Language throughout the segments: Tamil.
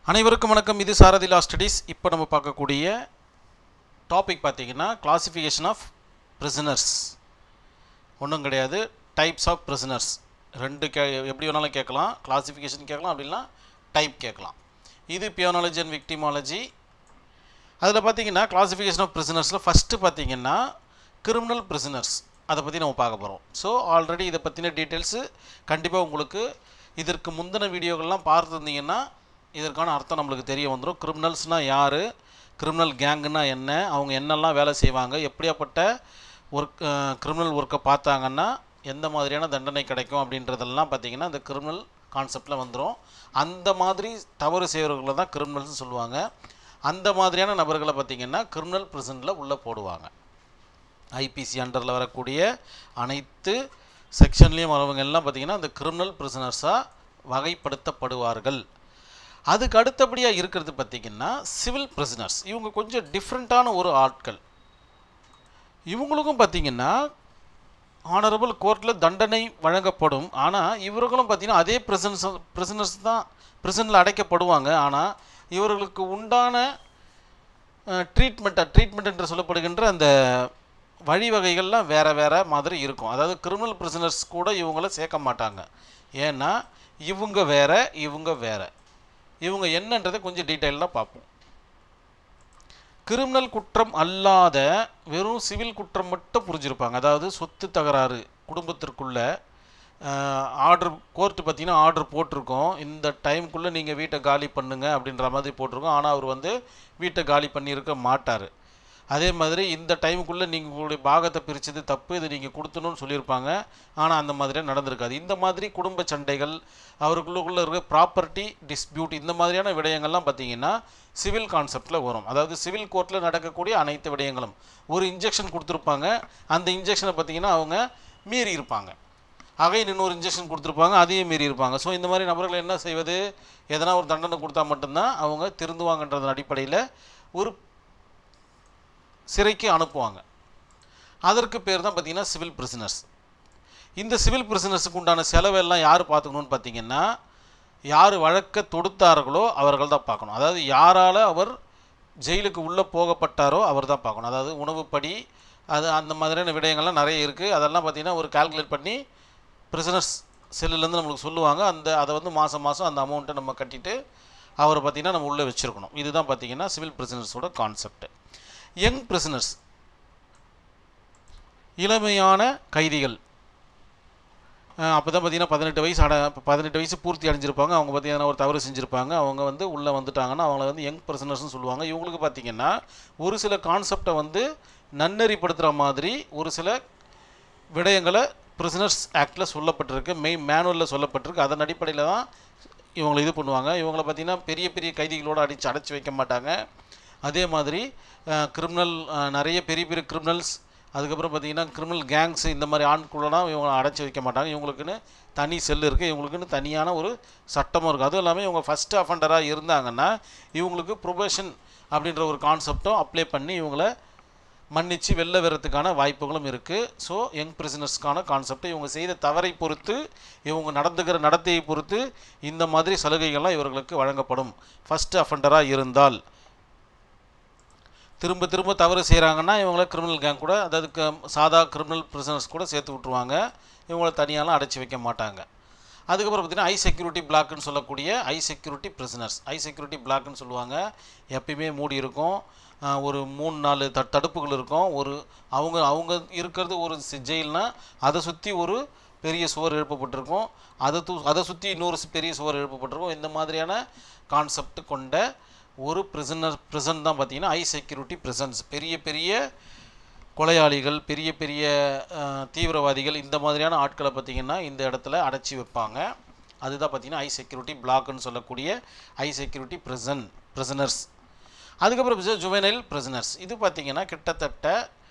அனைவருக்கும் வணக்கம் இது சாரதி லா ஸ்டடீஸ் இப்போ நம்ம பார்க்கக்கூடிய டாபிக் பார்த்தீங்கன்னா கிளாசிஃபிகேஷன் ஆஃப் பிரிசனர்ஸ் ஒன்றும் கிடையாது டைப்ஸ் ஆஃப் பிரிசனர்ஸ் ரெண்டு கே எப்படி வேணாலும் கேட்கலாம் கிளாசிஃபிகேஷன் கேட்கலாம் அப்படின்னா டைப் கேட்கலாம் இது பியோனாலஜி அண்ட் விக்டிமாலஜி அதில் பார்த்தீங்கன்னா கிளாசிஃபிகேஷன் ஆஃப் பிரிசனர்ஸில் ஃபஸ்ட்டு பார்த்தீங்கன்னா கிரிமினல் பிரிசனர்ஸ் அதை பற்றி நம்ம பார்க்க போகிறோம் ஸோ ஆல்ரெடி இதை பற்றின டீட்டெயில்ஸு கண்டிப்பாக உங்களுக்கு இதற்கு முந்தின வீடியோக்கள்லாம் பார்த்துருந்தீங்கன்னா இதற்கான அர்த்தம் நம்மளுக்கு தெரிய வந்துடும் கிரிமினல்ஸ்னால் யார் கிரிமினல் கேங்குன்னா என்ன அவங்க என்னெல்லாம் வேலை செய்வாங்க எப்படியாப்பட்ட ஒர்க் கிரிமினல் ஒர்க்கை பார்த்தாங்கன்னா எந்த மாதிரியான தண்டனை கிடைக்கும் அப்படின்றதெல்லாம் பார்த்தீங்கன்னா இந்த கிரிமினல் கான்செப்டில் வந்துடும் அந்த மாதிரி தவறு செய்கிறவர்களை தான் கிரிமினல்ஸ்னு சொல்லுவாங்க அந்த மாதிரியான நபர்களை பார்த்தீங்கன்னா கிரிமினல் ப்ரிசனில் உள்ளே போடுவாங்க ஐபிசி அண்டரில் வரக்கூடிய அனைத்து செக்ஷன்லேயும் வரவங்க எல்லாம் பார்த்தீங்கன்னா அந்த கிரிமினல் பிரிசனர்ஸாக வகைப்படுத்தப்படுவார்கள் அதுக்கு அடுத்தபடியாக இருக்கிறது பார்த்திங்கன்னா சிவில் பிரிசனர்ஸ் இவங்க கொஞ்சம் டிஃப்ரெண்ட்டான ஒரு ஆட்கள் இவங்களுக்கும் பார்த்திங்கன்னா ஆனரபிள் கோர்ட்டில் தண்டனை வழங்கப்படும் ஆனால் இவர்களும் பார்த்திங்கன்னா அதே பிரிசன்ஸ் பிரிசனர்ஸ் தான் பிரிசனில் அடைக்கப்படுவாங்க ஆனால் இவர்களுக்கு உண்டான ட்ரீட்மெண்ட்டை ட்ரீட்மெண்ட் என்று சொல்லப்படுகின்ற அந்த வழிவகைகள்லாம் வேறு வேறு மாதிரி இருக்கும் அதாவது கிரிமினல் பிரிசனர்ஸ் கூட இவங்கள சேர்க்க மாட்டாங்க ஏன்னா இவங்க வேற இவங்க வேற இவங்க என்னன்றதை கொஞ்சம் டீட்டெயிலாக பார்ப்போம் கிரிமினல் குற்றம் அல்லாத வெறும் சிவில் குற்றம் மட்டும் புரிஞ்சிருப்பாங்க அதாவது சொத்து தகராறு குடும்பத்திற்குள்ள ஆர்டர் கோர்ட்டு பார்த்தீங்கன்னா ஆர்டர் போட்டிருக்கோம் இந்த டைமுக்குள்ளே நீங்கள் வீட்டை காலி பண்ணுங்க அப்படின்ற மாதிரி போட்டிருக்கோம் ஆனால் அவர் வந்து வீட்டை காலி பண்ணியிருக்க மாட்டார் அதே மாதிரி இந்த டைமுக்குள்ளே நீங்கள் உங்களுடைய பாகத்தை பிரித்தது தப்பு இது நீங்கள் கொடுத்தணும்னு சொல்லியிருப்பாங்க ஆனால் அந்த மாதிரியாக நடந்திருக்காது இந்த மாதிரி குடும்ப சண்டைகள் அவருக்குள்ளே இருக்க ப்ராப்பர்ட்டி டிஸ்பியூட் இந்த மாதிரியான விடயங்கள்லாம் பார்த்தீங்கன்னா சிவில் கான்செப்டில் வரும் அதாவது சிவில் கோர்ட்டில் நடக்கக்கூடிய அனைத்து விடயங்களும் ஒரு இன்ஜெக்ஷன் கொடுத்துருப்பாங்க அந்த இன்ஜெக்ஷனை பார்த்தீங்கன்னா அவங்க மீறி இருப்பாங்க அகைன் இன்னொரு இன்ஜெக்ஷன் கொடுத்துருப்பாங்க அதையும் மீறி இருப்பாங்க ஸோ இந்த மாதிரி நபர்கள் என்ன செய்வது எதனா ஒரு தண்டனை கொடுத்தா மட்டும்தான் அவங்க திருந்துவாங்கன்றதன் அடிப்படையில் ஒரு சிறைக்கு அனுப்புவாங்க அதற்கு பேர் தான் பார்த்திங்கன்னா சிவில் பிரிசனர்ஸ் இந்த சிவில் பிரிசனர்ஸுக்கு உண்டான செலவெல்லாம் யார் பார்த்துக்கணும்னு பார்த்தீங்கன்னா யார் வழக்க தொடுத்தார்களோ அவர்கள் தான் பார்க்கணும் அதாவது யாரால் அவர் ஜெயிலுக்கு உள்ளே போகப்பட்டாரோ அவர் தான் பார்க்கணும் அதாவது உணவுப்படி அது அந்த மாதிரியான விடயங்கள்லாம் நிறைய இருக்குது அதெல்லாம் பார்த்திங்கன்னா ஒரு கால்குலேட் பண்ணி பிரிசனர்ஸ் செல்லுலேருந்து நம்மளுக்கு சொல்லுவாங்க அந்த அதை வந்து மாதம் மாதம் அந்த அமௌண்ட்டை நம்ம கட்டிட்டு அவரை பார்த்திங்கன்னா நம்ம உள்ளே வச்சுருக்கணும் இதுதான் பார்த்திங்கன்னா சிவில் பிரிசனர்ஸோட கான்செப்ட் யங் பிரிசனர்ஸ் இளமையான கைதிகள் அப்போ தான் பார்த்தீங்கன்னா பதினெட்டு வயசு அட பதினெட்டு வயசு பூர்த்தி அடைஞ்சிருப்பாங்க அவங்க பார்த்தீங்கன்னா ஒரு தவறு செஞ்சுருப்பாங்க அவங்க வந்து உள்ளே வந்துட்டாங்கன்னா அவங்கள வந்து யங் பர்சனர்ஸ்னு சொல்லுவாங்க இவங்களுக்கு பார்த்தீங்கன்னா ஒரு சில கான்செப்டை வந்து நன்னறிப்படுத்துகிற மாதிரி ஒரு சில விடயங்களை பிரிசனர்ஸ் ஆக்டில் சொல்லப்பட்டிருக்கு மெய் மேனுவலில் சொல்லப்பட்டிருக்கு அதன் அடிப்படையில் தான் இவங்களை இது பண்ணுவாங்க இவங்கள பார்த்திங்கன்னா பெரிய பெரிய கைதிகளோடு அடித்து அடைச்சி வைக்க மாட்டாங்க அதே மாதிரி கிரிமினல் நிறைய பெரிய பெரிய கிரிமினல்ஸ் அதுக்கப்புறம் பார்த்திங்கன்னா கிரிமினல் கேங்ஸ் இந்த மாதிரி ஆண்குள்ளலாம் இவங்க அடைச்சி வைக்க மாட்டாங்க இவங்களுக்குன்னு தனி செல் இருக்குது இவங்களுக்குன்னு தனியான ஒரு சட்டமும் இருக்குது அதுவும் இல்லாமல் இவங்க ஃபஸ்ட் அஃபண்டராக இருந்தாங்கன்னா இவங்களுக்கு ப்ரொபேஷன் அப்படின்ற ஒரு கான்செப்டும் அப்ளை பண்ணி இவங்கள மன்னித்து வெளில வர்றதுக்கான வாய்ப்புகளும் இருக்குது ஸோ யங் பிரிசனர்ஸ்க்கான கான்செப்ட் இவங்க செய்த தவறை பொறுத்து இவங்க நடந்துக்கிற நடத்தையை பொறுத்து இந்த மாதிரி சலுகைகள்லாம் இவர்களுக்கு வழங்கப்படும் ஃபஸ்ட் அஃபண்டராக இருந்தால் திரும்ப திரும்ப தவறு செய்கிறாங்கன்னா இவங்கள கிரிமினல் கேங் கூட அதாவது சாதா கிரிமினல் பிரிசனர்ஸ் கூட சேர்த்து விட்ருவாங்க இவங்கள தனியாலாம் அடைச்சி வைக்க மாட்டாங்க அதுக்கப்புறம் பார்த்திங்கன்னா ஐ செக்யூரிட்டி பிளாக்னு சொல்லக்கூடிய high security prisoners high security பிளாக்னு சொல்லுவாங்க எப்பயுமே மூடி இருக்கும் ஒரு மூணு நாலு த தடுப்புகள் இருக்கும் ஒரு அவங்க அவங்க இருக்கிறது ஒரு ஜெயில்னால் அதை சுற்றி ஒரு பெரிய சுவர் எழுப்பப்பட்டிருக்கும் அதை தூ அதை சுற்றி இன்னொரு பெரிய சுவர் எழுப்பப்பட்டிருக்கும் இந்த மாதிரியான கான்செப்ட் கொண்ட ஒரு பிரிசனர் பிரிசன் தான் பார்த்திங்கன்னா ஐ செக்யூரிட்டி பிரிசன்ஸ் பெரிய பெரிய கொலையாளிகள் பெரிய பெரிய தீவிரவாதிகள் இந்த மாதிரியான ஆட்களை பார்த்திங்கன்னா இந்த இடத்துல அடைச்சி வைப்பாங்க அதுதான் பார்த்திங்கன்னா ஐ செக்யூரிட்டி பிளாக்னு சொல்லக்கூடிய ஐ செக்யூரிட்டி பிரிசன் பிரிசனர்ஸ் அதுக்கப்புறம் ஜுவனைல் பிரிசனர்ஸ் இது பார்த்திங்கன்னா கிட்டத்தட்ட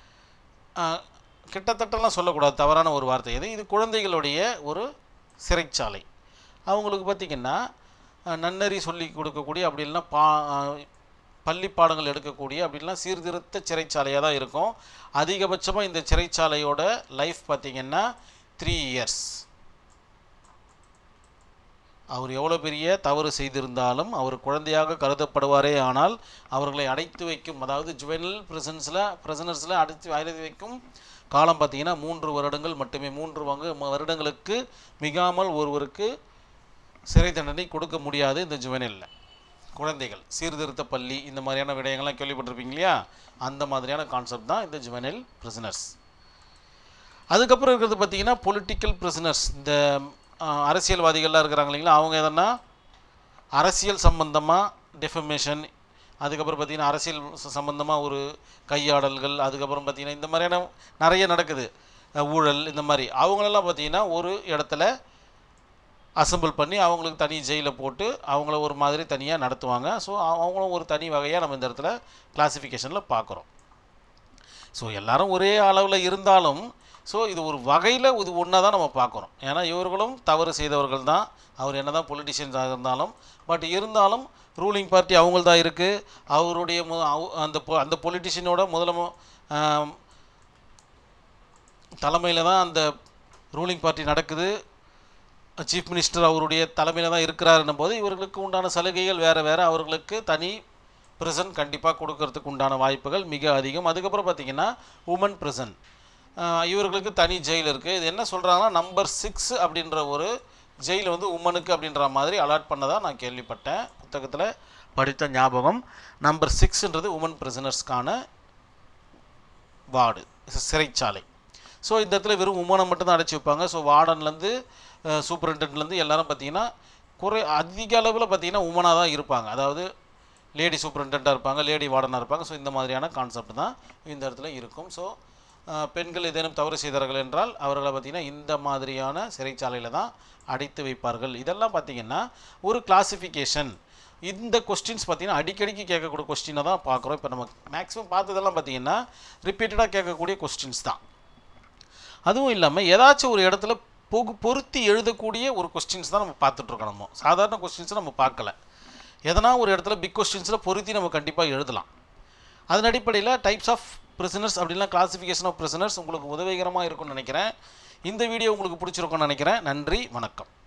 கிட்டத்தட்டலாம் சொல்லக்கூடாது தவறான ஒரு வார்த்தை இது இது குழந்தைகளுடைய ஒரு சிறைச்சாலை அவங்களுக்கு பார்த்திங்கன்னா நன்னறி சொல்லி கொடுக்கக்கூடிய அப்படி இல்லைன்னா பா பள்ளி பாடங்கள் எடுக்கக்கூடிய அப்படின்லாம் சீர்திருத்த சிறைச்சாலையாக தான் இருக்கும் அதிகபட்சமாக இந்த சிறைச்சாலையோட லைஃப் பார்த்திங்கன்னா த்ரீ இயர்ஸ் அவர் எவ்வளோ பெரிய தவறு செய்திருந்தாலும் அவர் குழந்தையாக கருதப்படுவாரே ஆனால் அவர்களை அடைத்து வைக்கும் அதாவது ஜுவனல் பிரசன்ஸில் பிரசனர்ஸில் அடைத்து அடைத்து வைக்கும் காலம் பார்த்தீங்கன்னா மூன்று வருடங்கள் மட்டுமே மூன்று வங்கு வருடங்களுக்கு மிகாமல் ஒருவருக்கு சிறை தண்டனை கொடுக்க முடியாது இந்த ஜுவனலில் குழந்தைகள் சீர்திருத்த பள்ளி இந்த மாதிரியான விடயங்கள்லாம் கேள்விப்பட்டிருப்பீங்க இல்லையா அந்த மாதிரியான கான்செப்ட் தான் இந்த ஜுவனல் பிரிசனர்ஸ் அதுக்கப்புறம் இருக்கிறது பார்த்தீங்கன்னா பொலிட்டிக்கல் பிரிசனர்ஸ் இந்த அஹ், அரசியல்வாதிகள்லாம் இருக்கிறாங்க இல்லைங்களா அவங்க எதனா அரசியல் சம்பந்தமாக டெஃபமேஷன் அதுக்கப்புறம் பார்த்தீங்கன்னா அரசியல் சம்பந்தமாக ஒரு கையாடல்கள் அதுக்கப்புறம் பார்த்தீங்கன்னா இந்த மாதிரியான நிறைய நடக்குது அஹ், ஊழல் இந்த மாதிரி அவங்களெல்லாம் பார்த்தீங்கன்னா ஒரு இடத்துல அசெம்பிள் பண்ணி அவங்களுக்கு தனி ஜெயிலில் போட்டு அவங்கள ஒரு மாதிரி தனியாக நடத்துவாங்க ஸோ அவங்களும் ஒரு தனி வகையாக நம்ம இந்த இடத்துல கிளாசிஃபிகேஷனில் பார்க்குறோம் ஸோ எல்லாரும் ஒரே அளவில் இருந்தாலும் ஸோ இது ஒரு வகையில் இது ஒன்றா தான் நம்ம பார்க்குறோம் ஏன்னா இவர்களும் தவறு செய்தவர்கள் தான் அவர் என்ன தான் பொலிட்டிஷியன்ஸாக இருந்தாலும் பட் இருந்தாலும் ரூலிங் பார்ட்டி அவங்கள்தான் இருக்குது அவருடைய மு அவ- அந்த பொ- அந்த பொலிட்டிஷியனோட முதலம தலைமையில் தான் அந்த ரூலிங் பார்ட்டி நடக்குது சீஃப் மினிஸ்டர் அவருடைய தலைமையில் தான் இருக்கிறாருன்னும் போது இவர்களுக்கு உண்டான சலுகைகள் வேறு வேறு அவர்களுக்கு தனி ப்ரெசன்ட் கண்டிப்பாக கொடுக்கறதுக்கு உண்டான வாய்ப்புகள் மிக அதிகம் அதுக்கப்புறம் பார்த்தீங்கன்னா உமன் ப்ரெசன் இவர்களுக்கு தனி ஜெயில் இருக்குது இது என்ன சொல்கிறாங்கன்னா நம்பர் சிக்ஸ் அப்படின்ற ஒரு ஜெயில் வந்து உமனுக்கு அப்படின்ற மாதிரி அலாட் பண்ணதா நான் கேள்விப்பட்டேன் புத்தகத்தில் படித்த ஞாபகம் நம்பர் சிக்ஸ்ன்றது உமன் ப்ரிசனர்ஸ்க்கான வார்டு சிறைச்சாலை ஸோ இந்த இடத்துல வெறும் உமனை மட்டும்தான் அடைச்சி வைப்பாங்க ஸோ வார்டன்லேருந்து சூப்பரிண்டென்ட்லேருந்து எல்லாரும் பார்த்தீங்கன்னா குறை அதிக அளவில் பார்த்தீங்கன்னா உமனாக தான் இருப்பாங்க அதாவது லேடி சூப்பரிண்டெண்ட்டாக இருப்பாங்க லேடி வார்டனாக இருப்பாங்க ஸோ இந்த மாதிரியான கான்செப்ட் தான் இந்த இடத்துல இருக்கும் ஸோ பெண்கள் ஏதேனும் தவறு செய்தார்கள் என்றால் அவர்களை பார்த்திங்கன்னா இந்த மாதிரியான சிறைச்சாலையில் தான் அடைத்து வைப்பார்கள் இதெல்லாம் பார்த்திங்கன்னா ஒரு கிளாசிஃபிகேஷன் இந்த கொஸ்டின்ஸ் பார்த்திங்கன்னா அடிக்கடிக்கு கேட்கக்கூடிய கொஸ்டினை தான் பார்க்குறோம் இப்போ நம்ம மேக்ஸிமம் பார்த்ததெல்லாம் பார்த்திங்கன்னா ரிப்பீட்டடாக கேட்கக்கூடிய கொஸ்டின்ஸ் தான் அதுவும் இல்லாமல் ஏதாச்சும் ஒரு இடத்துல பொகு பொருத்தி எழுதக்கூடிய ஒரு கொஸ்டின்ஸ் தான் நம்ம பார்த்துட்ருக்கோம் நம்ம சாதாரண கொஸ்டின்ஸை நம்ம பார்க்கல எதனா ஒரு இடத்துல பிக் கொஸ்டின்ஸில் பொருத்தி நம்ம கண்டிப்பாக எழுதலாம் அதன் அடிப்படையில் டைப்ஸ் ஆஃப் பிரிசனர்ஸ் அப்படின்னா கிளாசிஃபிகேஷன் ஆஃப் பிரிசனர்ஸ் உங்களுக்கு உதவிகரமாக இருக்கும்னு நினைக்கிறேன் இந்த வீடியோ உங்களுக்கு பிடிச்சிருக்கும்னு நினைக்கிறேன் நன்றி வணக்கம்